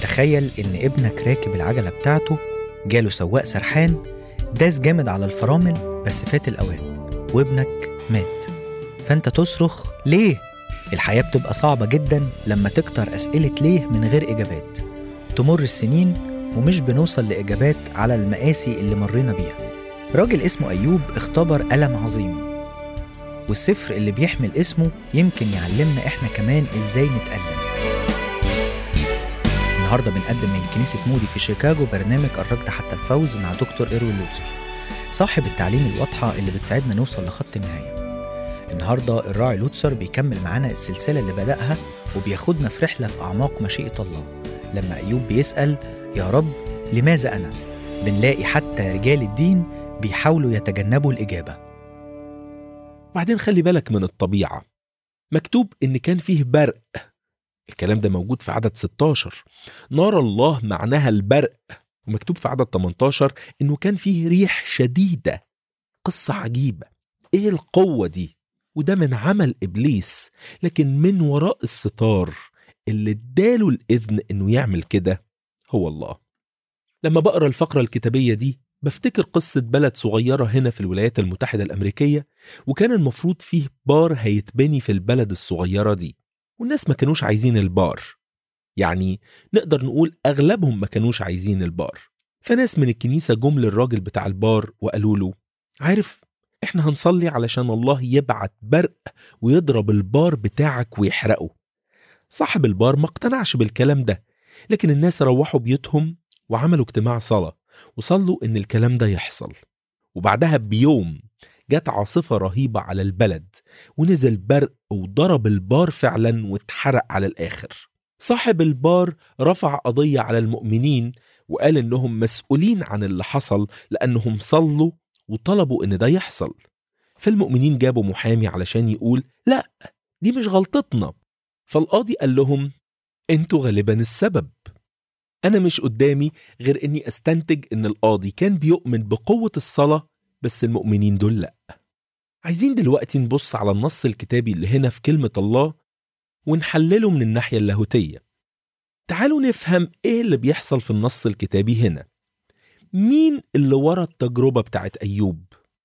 تخيل إن ابنك راكب العجلة بتاعته جاله سواق سرحان داس جامد على الفرامل بس فات الأوان وابنك مات فأنت تصرخ ليه؟ الحياة بتبقى صعبة جدا لما تكتر أسئلة ليه من غير إجابات تمر السنين ومش بنوصل لإجابات على المآسي اللي مرينا بيها راجل اسمه أيوب اختبر ألم عظيم والسفر اللي بيحمل اسمه يمكن يعلمنا إحنا كمان إزاي نتألم النهاردة بنقدم من كنيسة مودي في شيكاغو برنامج الركض حتى الفوز مع دكتور إيروين لوتسر صاحب التعليم الواضحة اللي بتساعدنا نوصل لخط النهاية النهاردة الراعي لوتسر بيكمل معانا السلسلة اللي بدأها وبياخدنا في رحلة في أعماق مشيئة الله لما أيوب بيسأل يا رب لماذا أنا؟ بنلاقي حتى رجال الدين بيحاولوا يتجنبوا الإجابة بعدين خلي بالك من الطبيعة مكتوب إن كان فيه برق الكلام ده موجود في عدد 16 نار الله معناها البرق ومكتوب في عدد 18 إنه كان فيه ريح شديدة قصة عجيبة إيه القوة دي؟ وده من عمل إبليس لكن من وراء الستار اللي اداله الإذن إنه يعمل كده هو الله لما بقرا الفقرة الكتابية دي بفتكر قصة بلد صغيرة هنا في الولايات المتحدة الأمريكية وكان المفروض فيه بار هيتبني في البلد الصغيرة دي والناس ما كانوش عايزين البار يعني نقدر نقول أغلبهم ما كانوش عايزين البار فناس من الكنيسة جم للراجل بتاع البار وقالوا له عارف احنا هنصلي علشان الله يبعت برق ويضرب البار بتاعك ويحرقه صاحب البار ما اقتنعش بالكلام ده لكن الناس روحوا بيوتهم وعملوا اجتماع صلاة وصلوا إن الكلام ده يحصل وبعدها بيوم جت عاصفة رهيبة على البلد ونزل برق وضرب البار فعلا واتحرق على الآخر صاحب البار رفع قضية على المؤمنين وقال إنهم مسؤولين عن اللي حصل لأنهم صلوا وطلبوا إن ده يحصل فالمؤمنين جابوا محامي علشان يقول لا دي مش غلطتنا فالقاضي قال لهم انتوا غالبا السبب انا مش قدامي غير اني استنتج ان القاضي كان بيؤمن بقوة الصلاة بس المؤمنين دول لا عايزين دلوقتي نبص على النص الكتابي اللي هنا في كلمة الله ونحلله من الناحية اللاهوتية تعالوا نفهم ايه اللي بيحصل في النص الكتابي هنا مين اللي ورا التجربة بتاعت أيوب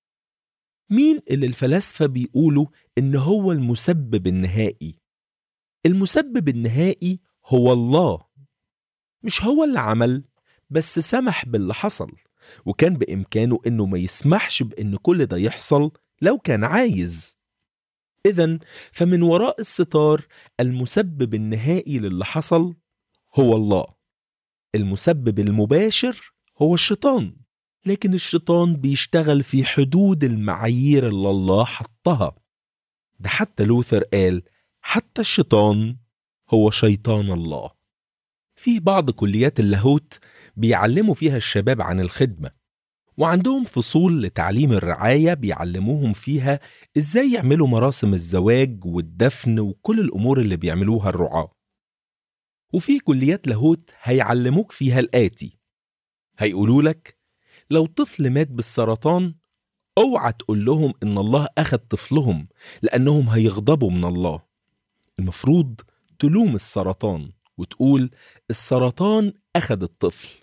مين اللي الفلاسفة بيقولوا إن هو المسبب النهائي المسبب النهائي هو الله مش هو اللي عمل بس سمح باللي حصل وكان بإمكانه إنه ما يسمحش بإن كل ده يحصل لو كان عايز إذا فمن وراء الستار المسبب النهائي للي حصل هو الله المسبب المباشر هو الشيطان لكن الشيطان بيشتغل في حدود المعايير اللي الله حطها ده حتى لوثر قال حتى الشيطان هو شيطان الله في بعض كليات اللاهوت بيعلموا فيها الشباب عن الخدمة وعندهم فصول لتعليم الرعاية بيعلموهم فيها ازاي يعملوا مراسم الزواج والدفن وكل الأمور اللي بيعملوها الرعاة وفي كليات لاهوت هيعلموك فيها الآتي هيقولوا لك لو طفل مات بالسرطان اوعى تقول لهم ان الله اخذ طفلهم لانهم هيغضبوا من الله المفروض تلوم السرطان وتقول السرطان اخذ الطفل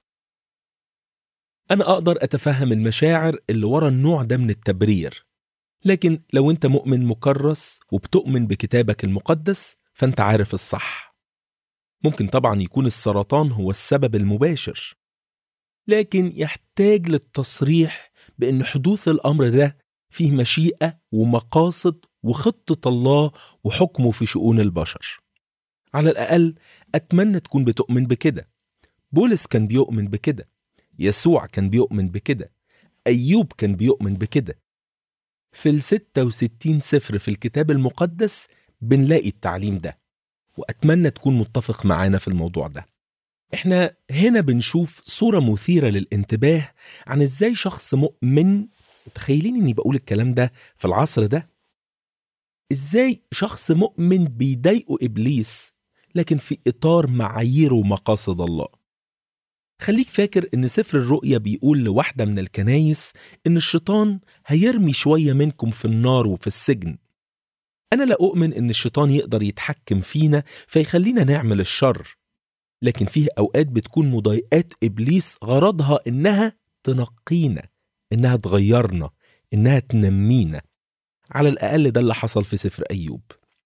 انا اقدر اتفهم المشاعر اللي ورا النوع ده من التبرير لكن لو انت مؤمن مكرس وبتؤمن بكتابك المقدس فانت عارف الصح ممكن طبعا يكون السرطان هو السبب المباشر لكن يحتاج للتصريح بأن حدوث الأمر ده فيه مشيئة ومقاصد وخطة الله وحكمه في شؤون البشر على الأقل أتمنى تكون بتؤمن بكده بولس كان بيؤمن بكده يسوع كان بيؤمن بكده أيوب كان بيؤمن بكده في الستة وستين سفر في الكتاب المقدس بنلاقي التعليم ده وأتمنى تكون متفق معانا في الموضوع ده احنا هنا بنشوف صورة مثيرة للانتباه عن ازاي شخص مؤمن متخيلين اني بقول الكلام ده في العصر ده ازاي شخص مؤمن بيضايقه ابليس لكن في اطار معايير ومقاصد الله خليك فاكر ان سفر الرؤيا بيقول لواحدة من الكنايس ان الشيطان هيرمي شوية منكم في النار وفي السجن انا لا اؤمن ان الشيطان يقدر يتحكم فينا فيخلينا نعمل الشر لكن فيه أوقات بتكون مضايقات إبليس غرضها إنها تنقينا إنها تغيرنا إنها تنمينا على الأقل ده اللي حصل في سفر أيوب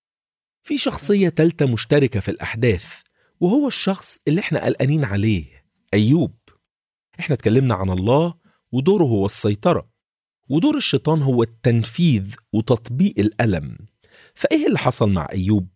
في شخصية تالتة مشتركة في الأحداث وهو الشخص اللي احنا قلقانين عليه أيوب احنا اتكلمنا عن الله ودوره هو السيطرة ودور الشيطان هو التنفيذ وتطبيق الألم فإيه اللي حصل مع أيوب؟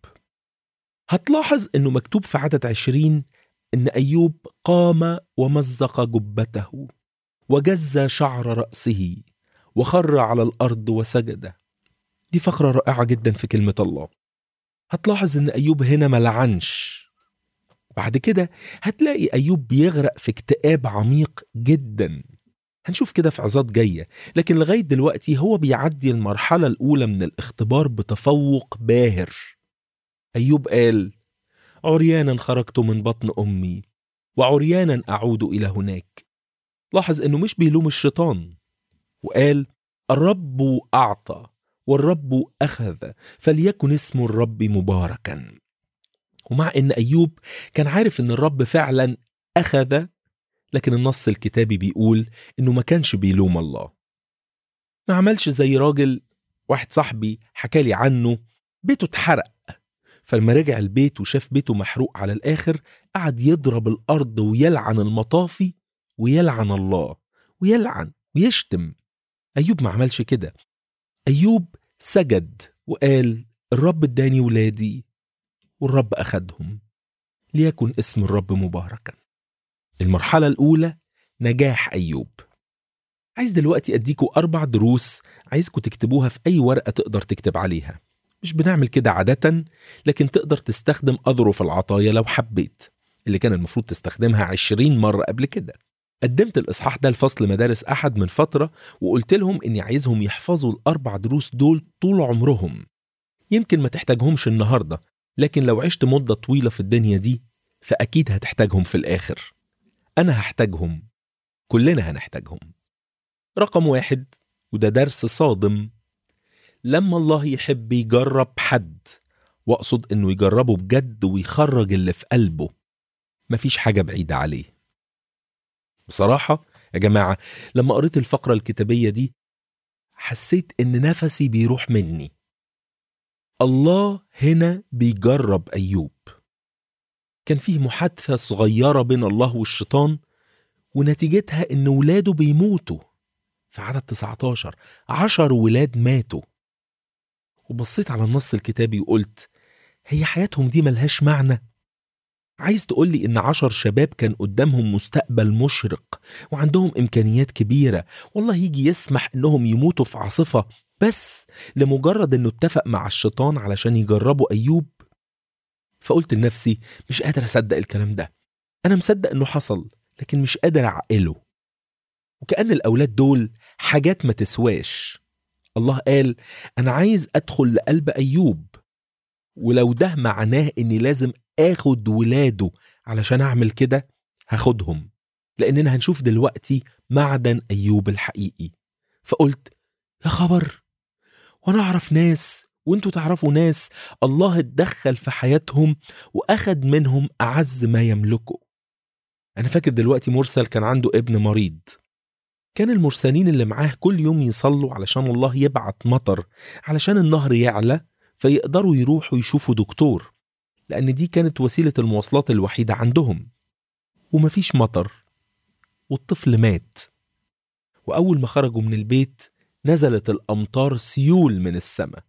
هتلاحظ أنه مكتوب في عدد عشرين أن أيوب قام ومزق جبته وجز شعر رأسه وخر على الأرض وسجد دي فقرة رائعة جدا في كلمة الله هتلاحظ أن أيوب هنا ملعنش بعد كده هتلاقي أيوب بيغرق في اكتئاب عميق جدا هنشوف كده في عظات جاية لكن لغاية دلوقتي هو بيعدي المرحلة الأولى من الاختبار بتفوق باهر أيوب قال عريانا خرجت من بطن أمي وعريانا أعود إلى هناك لاحظ أنه مش بيلوم الشيطان وقال الرب أعطى والرب أخذ فليكن اسم الرب مباركا ومع أن أيوب كان عارف أن الرب فعلا أخذ لكن النص الكتابي بيقول انه ما كانش بيلوم الله ما عملش زي راجل واحد صاحبي حكالي عنه بيته اتحرق فلما رجع البيت وشاف بيته محروق على الاخر قعد يضرب الارض ويلعن المطافي ويلعن الله ويلعن ويشتم ايوب ما عملش كده ايوب سجد وقال الرب اداني ولادي والرب اخدهم ليكن اسم الرب مباركا المرحلة الأولى نجاح أيوب عايز دلوقتي أديكوا أربع دروس عايزكوا تكتبوها في أي ورقة تقدر تكتب عليها مش بنعمل كده عادة لكن تقدر تستخدم أظرف العطايا لو حبيت اللي كان المفروض تستخدمها عشرين مرة قبل كده قدمت الإصحاح ده لفصل مدارس أحد من فترة وقلت لهم إني عايزهم يحفظوا الأربع دروس دول طول عمرهم يمكن ما تحتاجهمش النهاردة لكن لو عشت مدة طويلة في الدنيا دي فأكيد هتحتاجهم في الآخر أنا هحتاجهم كلنا هنحتاجهم رقم واحد وده درس صادم لما الله يحب يجرب حد وأقصد إنه يجربه بجد ويخرج اللي في قلبه مفيش حاجة بعيدة عليه بصراحة يا جماعة لما قريت الفقرة الكتابية دي حسيت إن نفسي بيروح مني الله هنا بيجرب أيوب كان فيه محادثة صغيرة بين الله والشيطان ونتيجتها إن ولاده بيموتوا في عدد 19 عشر ولاد ماتوا وبصيت على النص الكتابي وقلت هي حياتهم دي ملهاش معنى عايز تقولي إن عشر شباب كان قدامهم مستقبل مشرق وعندهم إمكانيات كبيرة والله يجي يسمح إنهم يموتوا في عاصفة بس لمجرد إنه اتفق مع الشيطان علشان يجربوا أيوب فقلت لنفسي مش قادر أصدق الكلام ده أنا مصدق إنه حصل لكن مش قادر أعقله وكأن الأولاد دول حاجات ما تسواش الله قال أنا عايز أدخل لقلب أيوب ولو ده معناه إني لازم آخد ولاده علشان أعمل كده هاخدهم لأننا هنشوف دلوقتي معدن أيوب الحقيقي فقلت يا خبر وأنا أعرف ناس وانتوا تعرفوا ناس الله اتدخل في حياتهم واخد منهم اعز ما يملكه انا فاكر دلوقتي مرسل كان عنده ابن مريض كان المرسلين اللي معاه كل يوم يصلوا علشان الله يبعت مطر علشان النهر يعلى فيقدروا يروحوا يشوفوا دكتور لأن دي كانت وسيلة المواصلات الوحيدة عندهم ومفيش مطر والطفل مات وأول ما خرجوا من البيت نزلت الأمطار سيول من السماء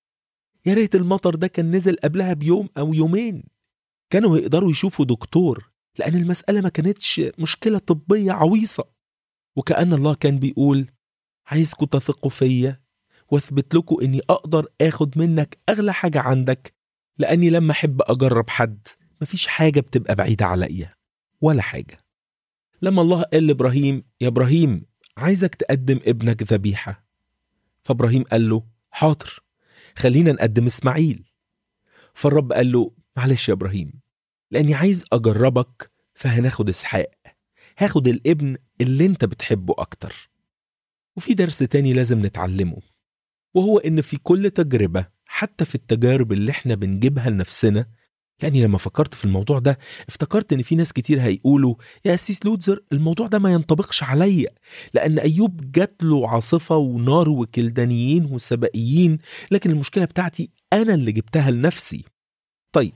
يا ريت المطر ده كان نزل قبلها بيوم أو يومين كانوا يقدروا يشوفوا دكتور لأن المسألة ما كانتش مشكلة طبية عويصة وكأن الله كان بيقول عايزكم تثقوا فيا واثبت لكم اني اقدر اخد منك اغلى حاجة عندك لاني لما احب اجرب حد مفيش حاجة بتبقى بعيدة عليا ولا حاجة لما الله قال لابراهيم يا ابراهيم عايزك تقدم ابنك ذبيحة فابراهيم قال له حاضر خلينا نقدم اسماعيل فالرب قال له معلش يا ابراهيم لاني عايز اجربك فهناخد اسحاق هاخد الابن اللي انت بتحبه اكتر وفي درس تاني لازم نتعلمه وهو ان في كل تجربة حتى في التجارب اللي احنا بنجيبها لنفسنا لاني لما فكرت في الموضوع ده افتكرت ان في ناس كتير هيقولوا يا اسيس لوتزر الموضوع ده ما ينطبقش عليا لان ايوب جات له عاصفه ونار وكلدانيين وسبائيين لكن المشكله بتاعتي انا اللي جبتها لنفسي طيب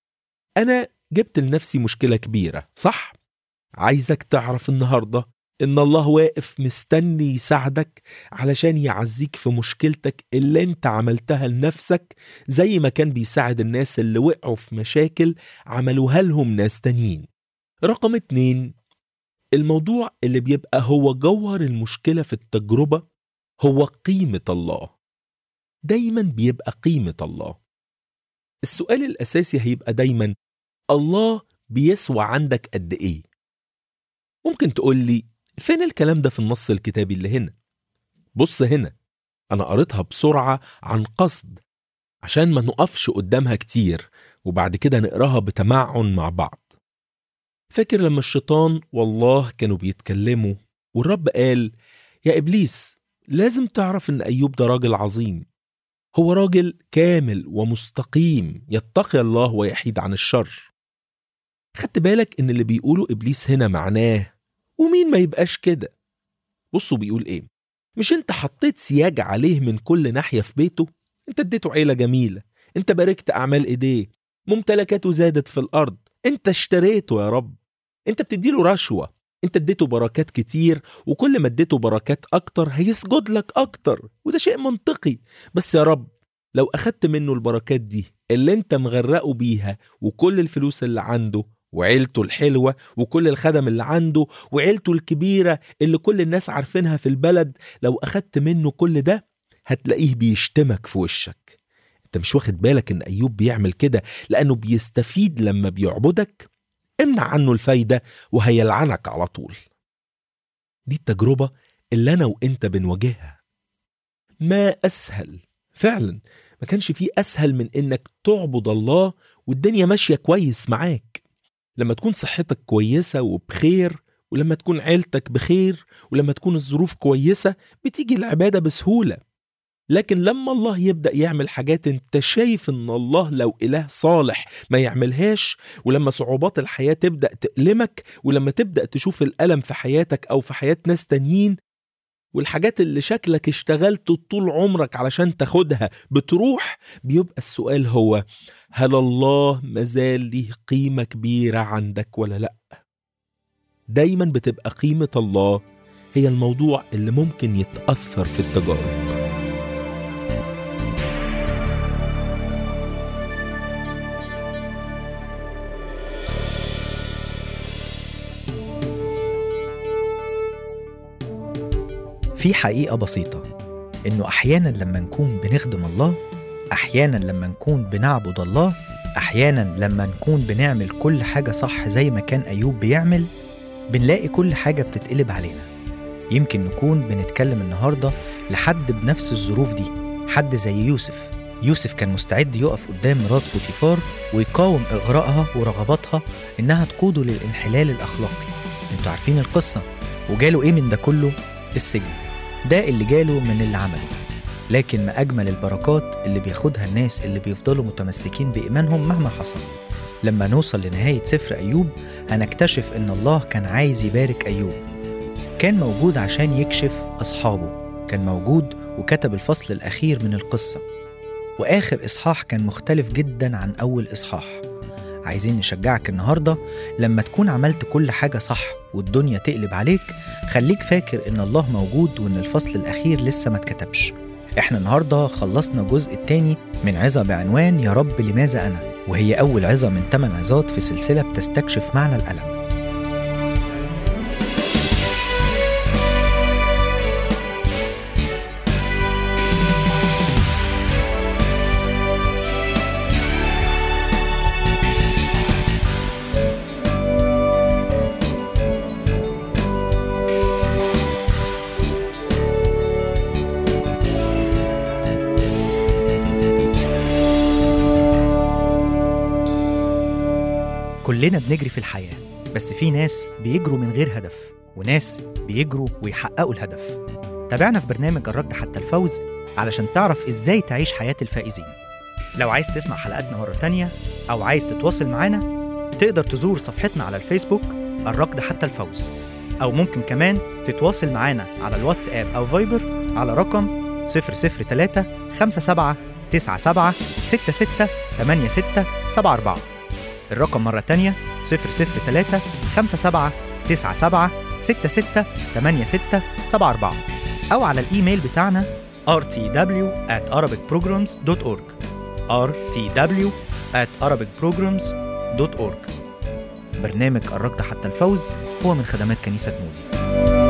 انا جبت لنفسي مشكله كبيره صح عايزك تعرف النهارده ان الله واقف مستني يساعدك علشان يعزيك في مشكلتك اللي انت عملتها لنفسك زي ما كان بيساعد الناس اللي وقعوا في مشاكل عملوها لهم ناس تانيين رقم اتنين الموضوع اللي بيبقى هو جوهر المشكلة في التجربة هو قيمة الله دايما بيبقى قيمة الله السؤال الأساسي هيبقى دايما الله بيسوى عندك قد إيه ممكن تقول لي فين الكلام ده في النص الكتابي اللي هنا بص هنا أنا قريتها بسرعة عن قصد عشان ما نقفش قدامها كتير وبعد كده نقراها بتمعن مع بعض فاكر لما الشيطان والله كانوا بيتكلموا والرب قال يا إبليس لازم تعرف إن أيوب ده راجل عظيم هو راجل كامل ومستقيم يتقي الله ويحيد عن الشر خدت بالك إن اللي بيقوله إبليس هنا معناه ومين ما يبقاش كده بصوا بيقول إيه مش أنت حطيت سياج عليه من كل ناحية في بيته أنت اديته عيلة جميلة أنت باركت أعمال إيديه ممتلكاته زادت في الأرض أنت اشتريته يا رب أنت بتديله رشوة أنت اديته بركات كتير وكل ما اديته بركات أكتر هيسجد لك أكتر وده شيء منطقي بس يا رب لو أخدت منه البركات دي اللي أنت مغرقه بيها وكل الفلوس اللي عنده وعيلته الحلوة وكل الخدم اللي عنده وعيلته الكبيرة اللي كل الناس عارفينها في البلد لو أخدت منه كل ده هتلاقيه بيشتمك في وشك انت مش واخد بالك ان ايوب بيعمل كده لانه بيستفيد لما بيعبدك امنع عنه الفايدة وهيلعنك على طول دي التجربة اللي انا وانت بنواجهها ما اسهل فعلا ما كانش فيه اسهل من انك تعبد الله والدنيا ماشية كويس معاك لما تكون صحتك كويسة وبخير ولما تكون عيلتك بخير ولما تكون الظروف كويسة بتيجي العبادة بسهولة لكن لما الله يبدأ يعمل حاجات انت شايف ان الله لو إله صالح ما يعملهاش ولما صعوبات الحياة تبدأ تألمك ولما تبدأ تشوف الألم في حياتك أو في حياة ناس تانيين والحاجات اللي شكلك اشتغلت طول عمرك علشان تاخدها بتروح بيبقى السؤال هو هل الله مازال ليه قيمة كبيرة عندك ولا لأ؟ دايما بتبقى قيمة الله هي الموضوع اللي ممكن يتأثر في التجارب في حقيقة بسيطة إنه أحيانا لما نكون بنخدم الله أحيانا لما نكون بنعبد الله أحيانا لما نكون بنعمل كل حاجة صح زي ما كان أيوب بيعمل بنلاقي كل حاجة بتتقلب علينا يمكن نكون بنتكلم النهاردة لحد بنفس الظروف دي حد زي يوسف يوسف كان مستعد يقف قدام مرات فوتيفار ويقاوم إغراءها ورغباتها إنها تقوده للانحلال الأخلاقي انتوا عارفين القصة وجاله إيه من ده كله؟ السجن ده اللي جاله من اللي عمله لكن ما أجمل البركات اللي بياخدها الناس اللي بيفضلوا متمسكين بإيمانهم مهما حصل لما نوصل لنهاية سفر أيوب هنكتشف إن الله كان عايز يبارك أيوب كان موجود عشان يكشف أصحابه كان موجود وكتب الفصل الأخير من القصة وآخر إصحاح كان مختلف جدا عن أول إصحاح عايزين نشجعك النهاردة لما تكون عملت كل حاجة صح والدنيا تقلب عليك خليك فاكر إن الله موجود وإن الفصل الأخير لسه ما اتكتبش إحنا النهاردة خلصنا الجزء الثاني من عظة بعنوان يا رب لماذا أنا وهي أول عظة من 8 عظات في سلسلة بتستكشف معنى الألم كلنا بنجري في الحياة بس في ناس بيجروا من غير هدف وناس بيجروا ويحققوا الهدف تابعنا في برنامج الركض حتى الفوز علشان تعرف ازاي تعيش حياة الفائزين لو عايز تسمع حلقاتنا مرة تانية أو عايز تتواصل معانا تقدر تزور صفحتنا على الفيسبوك الركض حتى الفوز أو ممكن كمان تتواصل معانا على الواتساب أو فايبر على رقم 003 57 97 66 86 74 الرقم مرة تانية 003 57 97 66 86 74 أو على الإيميل بتاعنا rtw at arabicprograms.org rtw at arabicprograms.org برنامج الركض حتى الفوز هو من خدمات كنيسة مودي